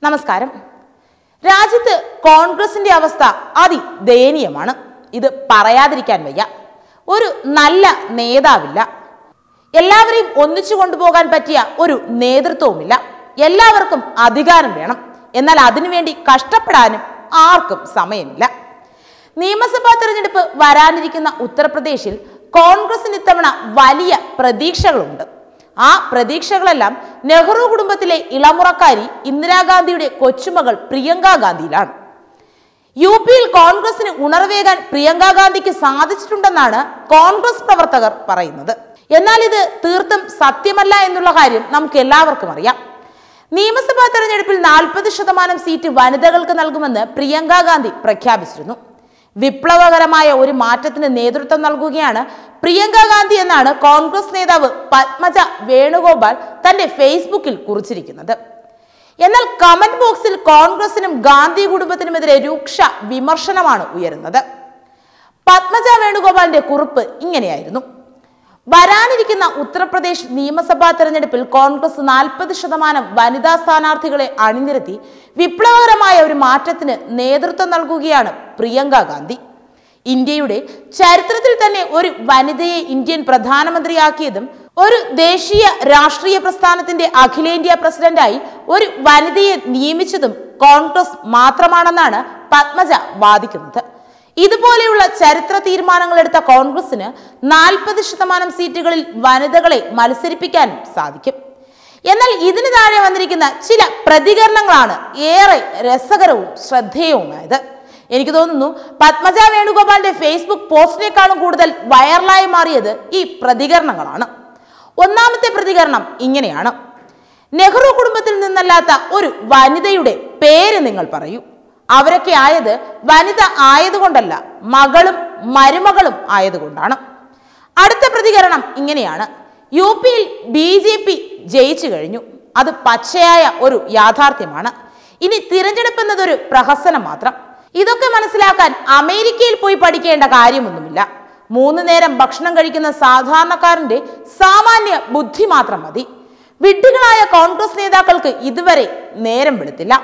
നമസ്കാരം രാജ്യത്ത് കോൺഗ്രസിന്റെ അവസ്ഥ അതിദയനീയമാണ് ഇത് പറയാതിരിക്കാൻ വയ്യ ഒരു നല്ല നേതാവില്ല എല്ലാവരെയും ഒന്നിച്ചു കൊണ്ടുപോകാൻ പറ്റിയ ഒരു നേതൃത്വവുമില്ല എല്ലാവർക്കും അധികാരം വേണം എന്നാൽ അതിനുവേണ്ടി കഷ്ടപ്പെടാനും ആർക്കും സമയമില്ല നിയമസഭാ തെരഞ്ഞെടുപ്പ് വരാനിരിക്കുന്ന ഉത്തർപ്രദേശിൽ കോൺഗ്രസിന് ഇത്തവണ വലിയ പ്രതീക്ഷകളുണ്ട് ആ പ്രതീക്ഷകളെല്ലാം നെഹ്റു കുടുംബത്തിലെ ഇളമുറക്കാരി ഇന്ദിരാഗാന്ധിയുടെ കൊച്ചുമകൾ പ്രിയങ്ക ഗാന്ധിയിലാണ് യു പിയിൽ കോൺഗ്രസിന് ഉണർവേകാൻ പ്രിയങ്ക ഗാന്ധിക്ക് സാധിച്ചിട്ടുണ്ടെന്നാണ് കോൺഗ്രസ് പ്രവർത്തകർ പറയുന്നത് എന്നാൽ ഇത് തീർത്തും സത്യമല്ല എന്നുള്ള കാര്യം നമുക്ക് എല്ലാവർക്കും അറിയാം നിയമസഭാ തെരഞ്ഞെടുപ്പിൽ നാൽപ്പത് ശതമാനം സീറ്റ് വനിതകൾക്ക് നൽകുമെന്ന് പ്രിയങ്ക ഗാന്ധി പ്രഖ്യാപിച്ചിരുന്നു വിപ്ലവകരമായ ഒരു മാറ്റത്തിന് നേതൃത്വം നൽകുകയാണ് പ്രിയങ്ക ഗാന്ധി എന്നാണ് കോൺഗ്രസ് നേതാവ് പത്മജ വേണുഗോപാൽ തന്റെ ഫേസ്ബുക്കിൽ കുറിച്ചിരിക്കുന്നത് എന്നാൽ കമന്റ് ബോക്സിൽ കോൺഗ്രസിനും ഗാന്ധി കുടുംബത്തിനുമെതിരെ രൂക്ഷ വിമർശനമാണ് ഉയരുന്നത് പത്മജ വേണുഗോപാലിന്റെ കുറിപ്പ് ഇങ്ങനെയായിരുന്നു വരാനിരിക്കുന്ന ഉത്തർപ്രദേശ് നിയമസഭാ തെരഞ്ഞെടുപ്പിൽ കോൺഗ്രസ് നാൽപ്പത് ശതമാനം വനിതാ സ്ഥാനാർത്ഥികളെ അണിനിരത്തി വിപ്ലവകരമായ ഒരു മാറ്റത്തിന് നേതൃത്വം നൽകുകയാണ് പ്രിയങ്ക ഗാന്ധി ഇന്ത്യയുടെ ചരിത്രത്തിൽ തന്നെ ഒരു വനിതയെ ഇന്ത്യൻ പ്രധാനമന്ത്രിയാക്കിയതും ഒരു ദേശീയ രാഷ്ട്രീയ പ്രസ്ഥാനത്തിന്റെ അഖിലേന്ത്യാ പ്രസിഡന്റായി ഒരു വനിതയെ നിയമിച്ചതും കോൺഗ്രസ് മാത്രമാണെന്നാണ് പത്മജ വാദിക്കുന്നത് ഇതുപോലെയുള്ള ചരിത്ര തീരുമാനങ്ങൾ എടുത്ത കോൺഗ്രസിന് നാൽപ്പത് ശതമാനം സീറ്റുകളിൽ വനിതകളെ മത്സരിപ്പിക്കാനും സാധിക്കും എന്നാൽ ഇതിന് താഴെ വന്നിരിക്കുന്ന ചില പ്രതികരണങ്ങളാണ് ഏറെ രസകരവും ശ്രദ്ധേയവുമായത് എനിക്ക് തോന്നുന്നു പത്മജ വേണുഗോപാലിന്റെ ഫേസ്ബുക്ക് പോസ്റ്റിനേക്കാളും കൂടുതൽ വൈറലായി മാറിയത് ഈ പ്രതികരണങ്ങളാണ് ഒന്നാമത്തെ പ്രതികരണം ഇങ്ങനെയാണ് നെഹ്റു കുടുംബത്തിൽ നിന്നല്ലാത്ത ഒരു വനിതയുടെ പേര് നിങ്ങൾ പറയൂ അവരൊക്കെ ആയത് വനിത ആയതുകൊണ്ടല്ല മകളും മരുമകളും ആയതുകൊണ്ടാണ് അടുത്ത പ്രതികരണം ഇങ്ങനെയാണ് യു പിയിൽ ബി ജെ പി ജയിച്ചു കഴിഞ്ഞു അത് പച്ചയായ ഒരു യാഥാർത്ഥ്യമാണ് ഇനി തിരഞ്ഞെടുപ്പ് എന്നതൊരു പ്രഹസനം മാത്രം ഇതൊക്കെ മനസ്സിലാക്കാൻ അമേരിക്കയിൽ പോയി പഠിക്കേണ്ട കാര്യമൊന്നുമില്ല മൂന്ന് നേരം ഭക്ഷണം കഴിക്കുന്ന സാധാരണക്കാരന്റെ സാമാന്യ ബുദ്ധി മാത്രം മതി വിഡ്ഢികളായ കോൺഗ്രസ് നേതാക്കൾക്ക് ഇതുവരെ നേരം വെളുത്തില്ല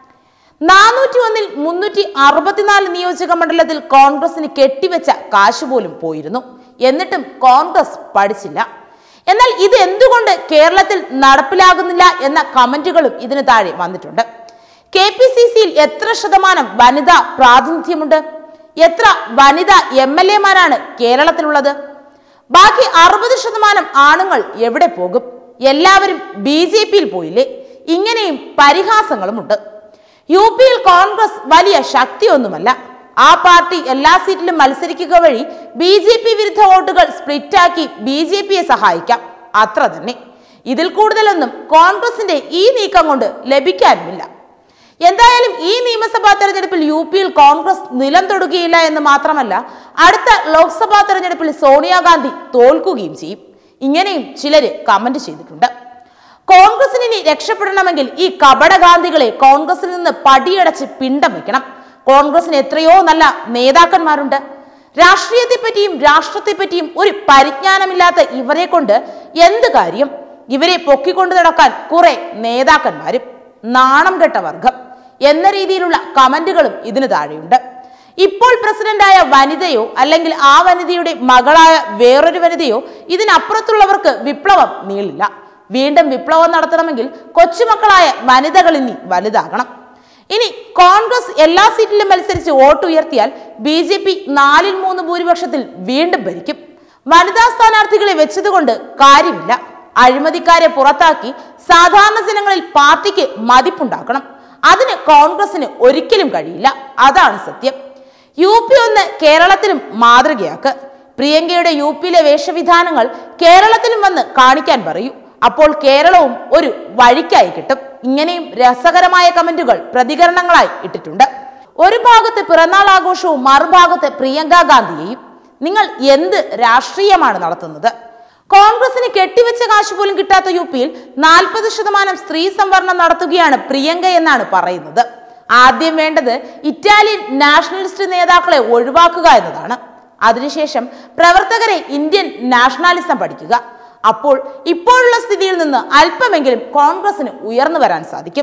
നാനൂറ്റി ഒന്നിൽ മുന്നൂറ്റി അറുപത്തിനാല് നിയോജക മണ്ഡലത്തിൽ കോൺഗ്രസിന് കെട്ടിവെച്ച കാശ് പോലും പോയിരുന്നു എന്നിട്ടും കോൺഗ്രസ് പഠിച്ചില്ല എന്നാൽ ഇത് എന്തുകൊണ്ട് കേരളത്തിൽ നടപ്പിലാകുന്നില്ല എന്ന കമന്റുകളും ഇതിന് താഴെ വന്നിട്ടുണ്ട് കെ പി സി സിയിൽ എത്ര ശതമാനം വനിതാ പ്രാതിനിധ്യമുണ്ട് എത്ര വനിതാ എം എൽ എമാരാണ് കേരളത്തിലുള്ളത് ബാക്കി അറുപത് ശതമാനം ആണുങ്ങൾ എവിടെ പോകും എല്ലാവരും ബി ജെ പിയിൽ പോയില്ലേ ഇങ്ങനെയും പരിഹാസങ്ങളുമുണ്ട് യു പിയിൽ കോൺഗ്രസ് വലിയ ശക്തിയൊന്നുമല്ല ആ പാർട്ടി എല്ലാ സീറ്റിലും മത്സരിക്കുക വഴി ബി ജെ പി വിരുദ്ധ വോട്ടുകൾ സ്പ്ലിറ്റാക്കി ബി ജെ പിയെ സഹായിക്കാം അത്ര തന്നെ ഇതിൽ കൂടുതലൊന്നും കോൺഗ്രസിന്റെ ഈ നീക്കം കൊണ്ട് ലഭിക്കാനുമില്ല എന്തായാലും ഈ നിയമസഭാ തെരഞ്ഞെടുപ്പിൽ യു പിയിൽ കോൺഗ്രസ് നിലം തൊടുകയില്ല എന്ന് മാത്രമല്ല അടുത്ത ലോക്സഭാ തെരഞ്ഞെടുപ്പിൽ സോണിയാഗാന്ധി തോൽക്കുകയും ചെയ്യും ഇങ്ങനെയും ചിലര് കമന്റ് ചെയ്തിട്ടുണ്ട് കോൺഗ്രസിന് ഇനി രക്ഷപ്പെടണമെങ്കിൽ ഈ കപടഗാന്ധികളെ കോൺഗ്രസിൽ നിന്ന് പടിയടച്ച് പിണ്ടം വെക്കണം കോൺഗ്രസിന് എത്രയോ നല്ല നേതാക്കന്മാരുണ്ട് രാഷ്ട്രീയത്തെ പറ്റിയും രാഷ്ട്രത്തെ പറ്റിയും ഒരു പരിജ്ഞാനമില്ലാത്ത ഇവരെ കൊണ്ട് എന്ത് കാര്യം ഇവരെ പൊക്കിക്കൊണ്ടു നടക്കാൻ കുറെ നേതാക്കന്മാരും നാണം കെട്ട വർഗം എന്ന രീതിയിലുള്ള കമന്റുകളും ഇതിന് താഴെയുണ്ട് ഇപ്പോൾ പ്രസിഡന്റായ വനിതയോ അല്ലെങ്കിൽ ആ വനിതയുടെ മകളായ വേറൊരു വനിതയോ ഇതിനപ്പുറത്തുള്ളവർക്ക് വിപ്ലവം നീളില്ല വീണ്ടും വിപ്ലവം നടത്തണമെങ്കിൽ കൊച്ചുമക്കളായ വനിതകൾ ഇനി വലുതാകണം ഇനി കോൺഗ്രസ് എല്ലാ സീറ്റിലും മത്സരിച്ച് വോട്ട് ഉയർത്തിയാൽ ബി ജെ പി നാലിൽ മൂന്ന് ഭൂരിപക്ഷത്തിൽ വീണ്ടും ഭരിക്കും വനിതാ സ്ഥാനാർത്ഥികളെ വെച്ചതുകൊണ്ട് കാര്യമില്ല അഴിമതിക്കാരെ പുറത്താക്കി സാധാരണ ജനങ്ങളിൽ പാർട്ടിക്ക് മതിപ്പുണ്ടാക്കണം അതിന് കോൺഗ്രസിന് ഒരിക്കലും കഴിയില്ല അതാണ് സത്യം യു പി ഒന്ന് കേരളത്തിലും മാതൃകയാക്ക് പ്രിയങ്കയുടെ യു പിയിലെ വേഷവിധാനങ്ങൾ കേരളത്തിലും വന്ന് കാണിക്കാൻ പറയൂ അപ്പോൾ കേരളവും ഒരു വഴിക്കായി കിട്ടും ഇങ്ങനെയും രസകരമായ കമന്റുകൾ പ്രതികരണങ്ങളായി ഇട്ടിട്ടുണ്ട് ഒരു ഭാഗത്ത് പിറന്നാൾ ആഘോഷവും മറുഭാഗത്ത് പ്രിയങ്ക ഗാന്ധിയെയും നിങ്ങൾ എന്ത് രാഷ്ട്രീയമാണ് നടത്തുന്നത് കോൺഗ്രസിന് കെട്ടിവെച്ച കാശ് പോലും കിട്ടാത്ത യു പിയിൽ നാൽപ്പത് ശതമാനം സ്ത്രീ സംവരണം നടത്തുകയാണ് പ്രിയങ്ക എന്നാണ് പറയുന്നത് ആദ്യം വേണ്ടത് ഇറ്റാലിയൻ നാഷണലിസ്റ്റ് നേതാക്കളെ ഒഴിവാക്കുക എന്നതാണ് അതിനുശേഷം പ്രവർത്തകരെ ഇന്ത്യൻ നാഷണാലിസം പഠിക്കുക അപ്പോൾ ഇപ്പോഴുള്ള സ്ഥിതിയിൽ നിന്ന് അല്പമെങ്കിലും കോൺഗ്രസിന് ഉയർന്നു വരാൻ സാധിക്കും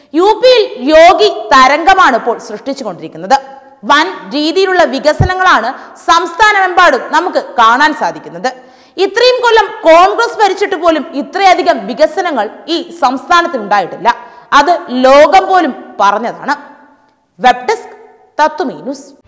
യു പിയിൽ യോഗി തരംഗമാണ് ഇപ്പോൾ സൃഷ്ടിച്ചുകൊണ്ടിരിക്കുന്നത് വൻ രീതിയിലുള്ള വികസനങ്ങളാണ് സംസ്ഥാനമെമ്പാടും നമുക്ക് കാണാൻ സാധിക്കുന്നത് ഇത്രയും കൊല്ലം കോൺഗ്രസ് ഭരിച്ചിട്ട് പോലും ഇത്രയധികം വികസനങ്ങൾ ഈ സംസ്ഥാനത്തിനുണ്ടായിട്ടില്ല അത് ലോകം പോലും പറഞ്ഞതാണ് വെബ് ഡെസ്ക് തത്വമീ ന്യൂസ്